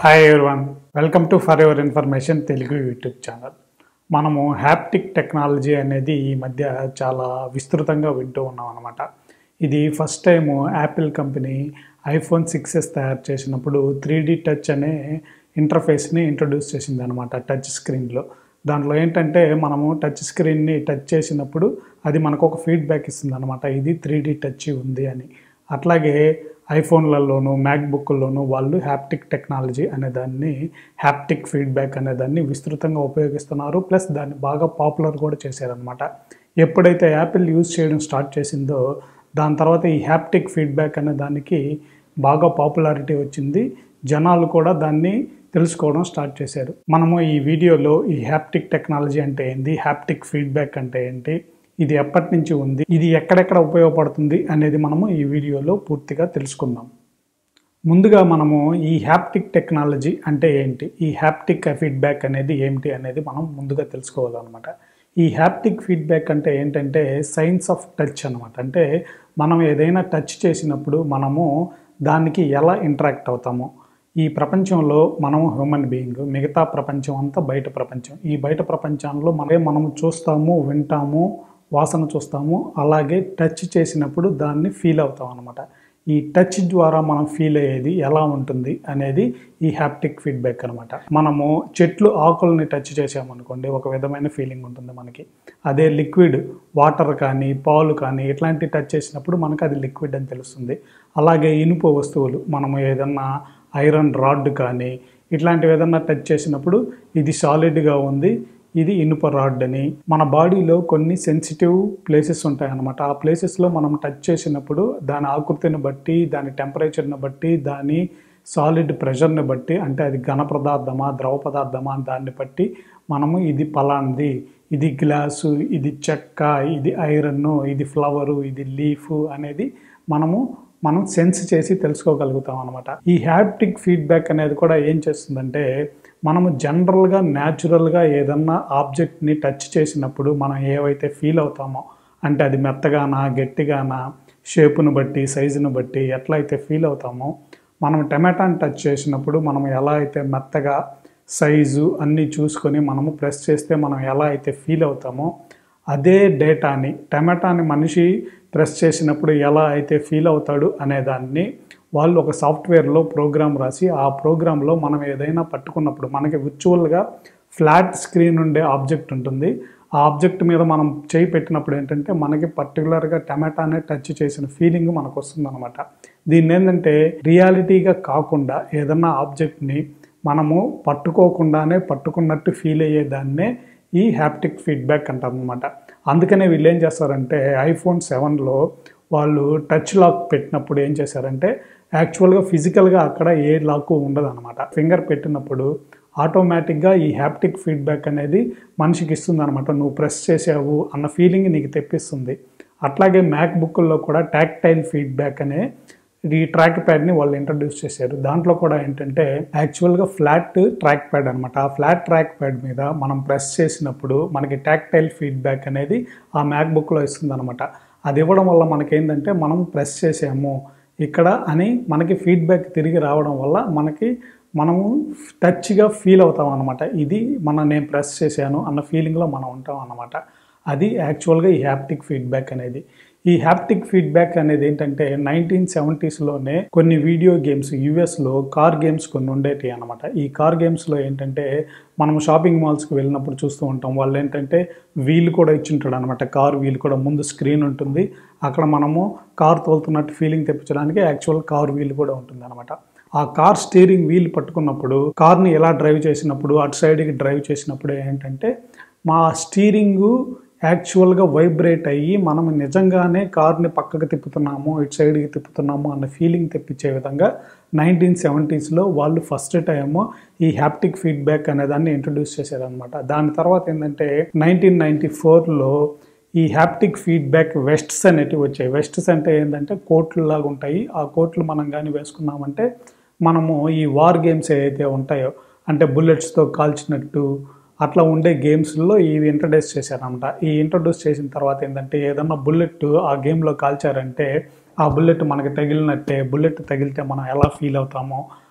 hi everyone welcome to for your information Telugu YouTube channel మనము haptic technology అనేది ఈ మధ్య చాలా విస్తృతంగా వింటూ ఉన్నాం అనమాట ఇది first time Apple company iPhone six S తయారు చేసినప్పుడు త్రీ డి టచ్ అనే ఇంటర్ఫేస్ని ఇంట్రొడ్యూస్ చేసింది అనమాట టచ్ స్క్రీన్లో దాంట్లో ఏంటంటే మనము టచ్ స్క్రీన్ని టచ్ చేసినప్పుడు అది మనకు ఒక ఫీడ్బ్యాక్ ఇస్తుంది అనమాట ఇది త్రీ డి టచ్ ఉంది అని అట్లాగే ఐఫోన్లలోను మ్యాక్బుక్లోను వాళ్ళు హ్యాప్టిక్ టెక్నాలజీ అనే దాన్ని హ్యాప్టిక్ ఫీడ్బ్యాక్ అనే దాన్ని విస్తృతంగా ఉపయోగిస్తున్నారు ప్లస్ దాన్ని బాగా పాపులర్ కూడా చేశారనమాట ఎప్పుడైతే యాపిల్ యూజ్ చేయడం స్టార్ట్ చేసిందో దాని తర్వాత ఈ హ్యాప్టిక్ ఫీడ్బ్యాక్ అనే దానికి బాగా పాపులారిటీ వచ్చింది జనాలు కూడా దాన్ని తెలుసుకోవడం స్టార్ట్ చేశారు మనము ఈ వీడియోలో ఈ హ్యాప్టిక్ టెక్నాలజీ అంటే ఏంటి హ్యాప్టిక్ ఫీడ్బ్యాక్ అంటే ఏంటి ఇది ఎప్పటి నుంచి ఉంది ఇది ఎక్కడెక్కడ ఉపయోగపడుతుంది అనేది మనము ఈ వీడియోలో పూర్తిగా తెలుసుకుందాం ముందుగా మనము ఈ హ్యాప్టిక్ టెక్నాలజీ అంటే ఏంటి ఈ హ్యాప్టిక్ ఫీడ్బ్యాక్ అనేది ఏమిటి అనేది మనం ముందుగా తెలుసుకోవాలన్నమాట ఈ హ్యాప్టిక్ ఫీడ్బ్యాక్ అంటే ఏంటంటే సైన్స్ ఆఫ్ టచ్ అనమాట అంటే మనం ఏదైనా టచ్ చేసినప్పుడు మనము దానికి ఎలా ఇంటరాక్ట్ అవుతామో ఈ ప్రపంచంలో మనము హ్యూమన్ బీయింగ్ మిగతా ప్రపంచం అంతా బయట ప్రపంచం ఈ బయట ప్రపంచంలో మనమే మనము చూస్తాము వింటాము వాసన చూస్తాము అలాగే టచ్ చేసినప్పుడు దాన్ని ఫీల్ అవుతాం అనమాట ఈ టచ్ ద్వారా మనం ఫీల్ అయ్యేది ఎలా ఉంటుంది అనేది ఈ హ్యాప్టిక్ ఫీడ్బ్యాక్ అనమాట మనము చెట్లు ఆకుల్ని టచ్ చేసామనుకోండి ఒక విధమైన ఫీలింగ్ ఉంటుంది మనకి అదే లిక్విడ్ వాటర్ కానీ పాలు కానీ ఇట్లాంటి టచ్ చేసినప్పుడు మనకు అది లిక్విడ్ అని తెలుస్తుంది అలాగే ఇనుప వస్తువులు మనము ఏదన్నా ఐరన్ రాడ్ కానీ ఇట్లాంటివి ఏదన్నా టచ్ చేసినప్పుడు ఇది సాలిడ్గా ఉంది ఇది ఇనుప రాడ్ అని మన బాడీలో కొన్ని సెన్సిటివ్ ప్లేసెస్ ఉంటాయి అన్నమాట ఆ ప్లేసెస్లో మనం టచ్ చేసినప్పుడు దాని ఆకృతిని బట్టి దాని టెంపరేచర్ని బట్టి దాని సాలిడ్ ప్రెషర్ని బట్టి అంటే అది ఘన పదార్థమా ద్రవ పదార్థమా దాన్ని బట్టి మనము ఇది పలాంది ఇది గ్లాసు ఇది చెక్క ఇది ఐరన్ ఇది ఫ్లవరు ఇది లీఫ్ అనేది మనము మనం సెన్స్ చేసి తెలుసుకోగలుగుతాం అనమాట ఈ హ్యాప్టిక్ ఫీడ్బ్యాక్ అనేది కూడా ఏం చేస్తుందంటే మనము జనరల్గా న్యాచురల్గా ఏదన్నా ఆబ్జెక్ట్ని టచ్ చేసినప్పుడు మనం ఏవైతే ఫీల్ అవుతామో అంటే అది మెత్తగానా గట్టిగానా షేపును బట్టి సైజును బట్టి ఎట్లా అయితే ఫీల్ అవుతామో మనం టమాటాని టచ్ చేసినప్పుడు మనం ఎలా అయితే మెత్తగా సైజు అన్నీ చూసుకొని మనము ప్రెస్ చేస్తే మనం ఎలా అయితే ఫీల్ అవుతామో అదే డేటాని టమాటాని మనిషి ప్రెస్ చేసినప్పుడు ఎలా అయితే ఫీల్ అవుతాడు అనే దాన్ని వాళ్ళు ఒక సాఫ్ట్వేర్లో ప్రోగ్రామ్ రాసి ఆ ప్రోగ్రాంలో మనం ఏదైనా పట్టుకున్నప్పుడు మనకి విర్చువల్గా ఫ్లాట్ స్క్రీన్ ఉండే ఆబ్జెక్ట్ ఉంటుంది ఆ ఆబ్జెక్ట్ మీద మనం చేయి పెట్టినప్పుడు ఏంటంటే మనకి పర్టికులర్గా టమాటానే టచ్ చేసిన ఫీలింగ్ మనకు వస్తుంది అనమాట దీన్ని ఏంటంటే రియాలిటీగా కాకుండా ఏదన్నా ఆబ్జెక్ట్ని మనము పట్టుకోకుండానే పట్టుకున్నట్టు ఫీల్ అయ్యేదాన్నే ఈ హ్యాప్టిక్ ఫీడ్బ్యాక్ అంటాం అనమాట అందుకనే వీళ్ళు ఏం చేస్తారంటే ఐఫోన్ సెవెన్లో వాళ్ళు టచ్ లాక్ పెట్టినప్పుడు ఏం చేశారంటే యాక్చువల్గా ఫిజికల్గా అక్కడ ఏ లాక్ ఉండదు అనమాట ఫింగర్ పెట్టినప్పుడు ఆటోమేటిక్గా ఈ హ్యాప్టిక్ ఫీడ్బ్యాక్ అనేది మనిషికి ఇస్తుంది అనమాట నువ్వు ప్రెస్ చేసావు అన్న ఫీలింగ్ నీకు తెప్పిస్తుంది అట్లాగే మ్యాక్ బుక్ల్లో కూడా టాక్టైల్ ఫీడ్బ్యాక్ అనే ఈ ట్రాక్ ప్యాడ్ని వాళ్ళు ఇంట్రడ్యూస్ చేశారు దాంట్లో కూడా ఏంటంటే యాక్చువల్గా ఫ్లాట్ ట్రాక్ ప్యాడ్ అనమాట ఆ ఫ్లాట్ ట్రాక్ ప్యాడ్ మీద మనం ప్రెస్ చేసినప్పుడు మనకి టాక్టైల్ ఫీడ్బ్యాక్ అనేది ఆ మ్యాక్ బుక్లో ఇస్తుంది అనమాట అది ఇవ్వడం వల్ల మనకేంటంటే మనం ప్రెస్ చేసాము ఇక్కడ అని మనకి ఫీడ్బ్యాక్ తిరిగి రావడం వల్ల మనకి మనము టచ్గా ఫీల్ అవుతాం అనమాట ఇది మన నేను ప్రెస్ చేశాను అన్న ఫీలింగ్లో మనం ఉంటాం అనమాట అది యాక్చువల్గా ఈ హ్యాప్టిక్ ఫీడ్బ్యాక్ అనేది ఈ హ్యాప్టిక్ ఫీడ్బ్యాక్ అనేది ఏంటంటే నైన్టీన్ సెవెంటీస్లోనే కొన్ని వీడియో గేమ్స్ యూఎస్లో కార్ గేమ్స్ కొన్ని ఉండేవి అనమాట ఈ కార్ గేమ్స్లో ఏంటంటే మనం షాపింగ్ మాల్స్కి వెళ్ళినప్పుడు చూస్తూ ఉంటాం వాళ్ళు ఏంటంటే వీల్ కూడా ఇచ్చింటాడు అనమాట కార్ వీల్ కూడా ముందు స్క్రీన్ ఉంటుంది అక్కడ మనము కార్ తోలుతున్నట్టు ఫీలింగ్ తెప్పించడానికి యాక్చువల్ కార్ వీల్ కూడా ఉంటుంది అనమాట ఆ కార్ స్టీరింగ్ వీల్ పట్టుకున్నప్పుడు కార్ని ఎలా డ్రైవ్ చేసినప్పుడు అటు సైడ్కి డ్రైవ్ చేసినప్పుడు ఏంటంటే మా స్టీరింగు యాక్చువల్గా వైబ్రేట్ అయ్యి మనం నిజంగానే కార్ని పక్కకు తిప్పుతున్నాము ఇటు సైడ్కి తిప్పుతున్నాము అన్న ఫీలింగ్ తెప్పించే విధంగా నైన్టీన్ సెవెంటీస్లో వాళ్ళు ఫస్ట్ టైం ఈ హ్యాప్టిక్ ఫీడ్బ్యాక్ అనే దాన్ని ఇంట్రడ్యూస్ చేశారనమాట దాని తర్వాత ఏంటంటే నైన్టీన్ నైంటీ ఫోర్లో ఈ హ్యాప్టిక్ ఫీడ్బ్యాక్ వెస్ట్స్ అనేటివి వచ్చాయి వెస్ట్స్ అంటే ఏంటంటే కోట్లు లాగా ఉంటాయి ఆ కోట్లు మనం కానీ వేసుకున్నామంటే మనము ఈ వార్ గేమ్స్ ఏవైతే ఉంటాయో అంటే బుల్లెట్స్తో కాల్చినట్టు అట్లా ఉండే గేమ్స్లో ఇవి ఇంట్రడ్యూస్ చేశారనమాట ఈ ఇంట్రడ్యూస్ చేసిన తర్వాత ఏంటంటే ఏదన్నా బుల్లెట్ ఆ గేమ్లో కాల్చారంటే ఆ బుల్లెట్ మనకి తగిలినట్టే బుల్లెట్ తగిలితే మనం ఎలా ఫీల్ అవుతామో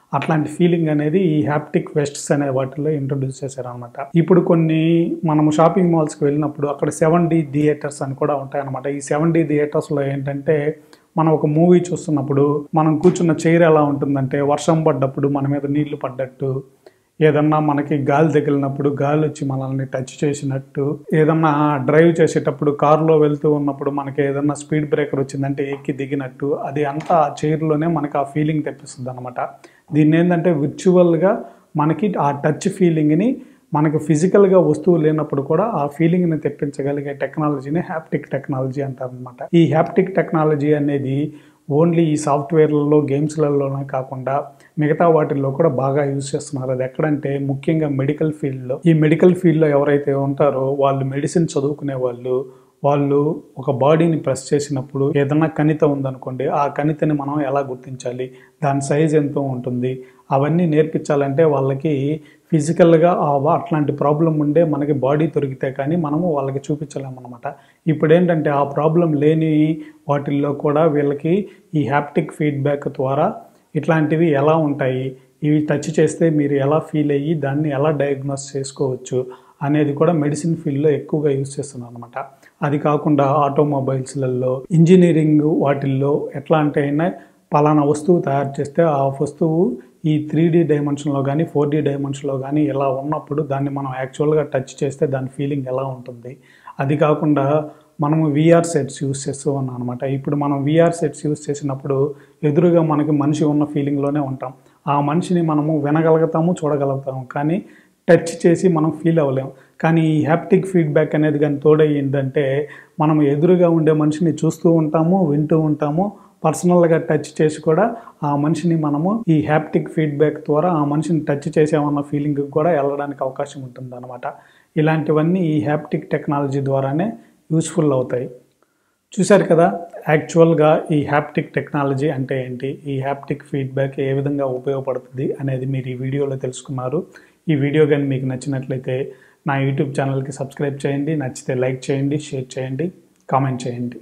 అట్లాంటి ఫీలింగ్ అనేది ఈ హ్యాప్టిక్ వెస్ట్స్ అనే వాటిలో ఇంట్రొడ్యూస్ చేశారనమాట ఇప్పుడు కొన్ని మనము షాపింగ్ మాల్స్కి వెళ్ళినప్పుడు అక్కడ సెవెన్ డి థియేటర్స్ అని కూడా ఉంటాయన్నమాట ఈ సెవెన్ డి థియేటర్స్లో ఏంటంటే మనం ఒక మూవీ చూస్తున్నప్పుడు మనం కూర్చున్న చైర్ ఎలా ఉంటుందంటే వర్షం పడ్డప్పుడు మన మీద నీళ్లు పడ్డట్టు ఏదన్నా మనకి గాలి తగిలినప్పుడు గాలి వచ్చి మనల్ని టచ్ చేసినట్టు ఏదన్నా డ్రైవ్ చేసేటప్పుడు కారులో వెళ్తూ ఉన్నప్పుడు మనకి ఏదన్నా స్పీడ్ బ్రేకర్ వచ్చిందంటే ఎక్కి దిగినట్టు అది అంతా ఆ చైర్లోనే మనకి ఆ ఫీలింగ్ తెప్పిస్తుంది అనమాట దీన్ని ఏంటంటే విర్చువల్గా మనకి ఆ టచ్ ఫీలింగ్ని మనకు ఫిజికల్గా వస్తువు లేనప్పుడు కూడా ఆ ఫీలింగ్ని తెప్పించగలిగే టెక్నాలజీని హ్యాప్టిక్ టెక్నాలజీ అంటారనమాట ఈ హ్యాప్టిక్ టెక్నాలజీ అనేది ఓన్లీ ఈ సాఫ్ట్వేర్లలో గేమ్స్లలోనే కాకుండా మిగతా వాటిల్లో కూడా బాగా యూజ్ చేస్తున్నారు అది ఎక్కడంటే ముఖ్యంగా మెడికల్ ఫీల్డ్లో ఈ మెడికల్ ఫీల్డ్లో ఎవరైతే ఉంటారో వాళ్ళు మెడిసిన్ చదువుకునే వాళ్ళు వాళ్ళు ఒక బాడీని ప్రెస్ చేసినప్పుడు ఏదన్నా కణిత ఉందనుకోండి ఆ కణితని మనం ఎలా గుర్తించాలి దాని సైజ్ ఎంతో ఉంటుంది అవన్నీ నేర్పించాలంటే వాళ్ళకి ఫిజికల్గా అట్లాంటి ప్రాబ్లం ఉండే మనకి బాడీ దొరికితే కానీ మనము వాళ్ళకి చూపించలేమన్నమాట ఇప్పుడు ఏంటంటే ఆ ప్రాబ్లం లేని వాటిల్లో కూడా వీళ్ళకి ఈ హ్యాప్టిక్ ఫీడ్బ్యాక్ ద్వారా ఇట్లాంటివి ఎలా ఉంటాయి ఇవి టచ్ చేస్తే మీరు ఎలా ఫీల్ అయ్యి దాన్ని ఎలా డయాగ్నోస్ చేసుకోవచ్చు అనేది కూడా మెడిసిన్ ఫీల్డ్లో ఎక్కువగా యూజ్ చేస్తున్నాను అనమాట అది కాకుండా ఆటోమొబైల్స్లలో ఇంజనీరింగ్ వాటిల్లో ఎట్లా అంటే అయినా పలానా వస్తువు తయారు చేస్తే ఆ వస్తువు ఈ త్రీ డీ డైమెన్షన్లో కానీ ఫోర్ డీ డైమెన్షన్లో కానీ ఇలా ఉన్నప్పుడు దాన్ని మనం యాక్చువల్గా టచ్ చేస్తే దాని ఫీలింగ్ ఎలా ఉంటుంది అది కాకుండా మనము విఆర్ సెట్స్ యూస్ చేస్తూ ఉన్నాం అనమాట ఇప్పుడు మనం విఆర్ సెట్స్ యూస్ చేసినప్పుడు ఎదురుగా మనకి మనిషి ఉన్న ఫీలింగ్లోనే ఉంటాం ఆ మనిషిని మనము వినగలుగుతాము చూడగలుగుతాము కానీ టచ్ చేసి మనం ఫీల్ అవ్వలేము కానీ ఈ హ్యాప్టిక్ ఫీడ్బ్యాక్ అనేది కానీ తోడయ్యిందంటే మనం ఎదురుగా ఉండే మనిషిని చూస్తూ ఉంటాము వింటూ ఉంటాము పర్సనల్గా టచ్ చేసి కూడా ఆ మనిషిని మనము ఈ హ్యాప్టిక్ ఫీడ్బ్యాక్ ద్వారా ఆ మనిషిని టచ్ చేసామన్న ఫీలింగ్ కూడా వెళ్ళడానికి అవకాశం ఉంటుంది అనమాట ఇలాంటివన్నీ ఈ హ్యాప్టిక్ టెక్నాలజీ ద్వారానే యూస్ఫుల్ అవుతాయి చూశారు కదా యాక్చువల్గా ఈ హ్యాప్టిక్ టెక్నాలజీ అంటే ఏంటి ఈ హ్యాప్టిక్ ఫీడ్బ్యాక్ ఏ విధంగా ఉపయోగపడుతుంది అనేది మీరు ఈ వీడియోలో తెలుసుకున్నారు ఈ వీడియో కానీ మీకు నచ్చినట్లయితే నా యూట్యూబ్ ఛానల్కి సబ్స్క్రైబ్ చేయండి నచ్చితే లైక్ చేయండి షేర్ చేయండి కామెంట్ చేయండి